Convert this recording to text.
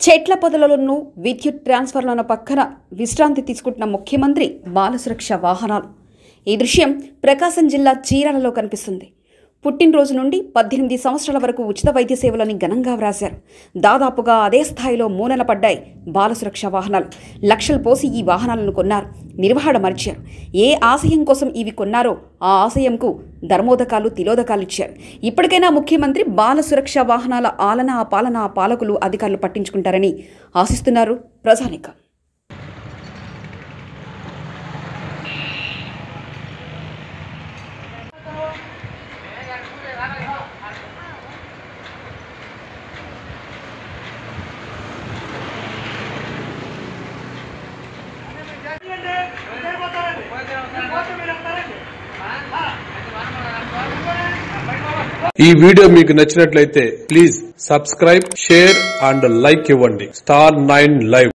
చెట్ల పొదలలోనూ విద్యుత్ ట్రాన్స్ఫర్లను పక్కన విశ్రాంతి తీసుకుంటున్న ముఖ్యమంత్రి బాలసురక్ష వాహనాలు ఈ దృశ్యం ప్రకాశం జిల్లా చీరాలలో కనిపిస్తుంది పుట్టినరోజు నుండి పద్దెనిమిది సంవత్సరాల వరకు ఉచిత వైద్య సేవలని ఘనంగా వ్రాశారు దాదాపుగా అదే స్థాయిలో మూనల పడ్డాయి బాలసురక్ష వాహనాలు లక్షలు పోసి ఈ వాహనాలను కొన్నారు నిర్వహణ మరిచారు ఏ ఆశయం కోసం ఇవి కొన్నారో ఆ ఆశయంకు ధర్మోదకాలు తిలోదకాలు ఇచ్చారు ఇప్పటికైనా ముఖ్యమంత్రి బాల సురక్ష వాహనాల ఆలన పాలన పాలకులు అధికారులు పట్టించుకుంటారని ఆశిస్తున్నారు ప్రజానికం ఈ వీడియో మీకు నచ్చినట్లయితే please subscribe share and like ఇవ్వండి స్టార్ నైన్ లైవ్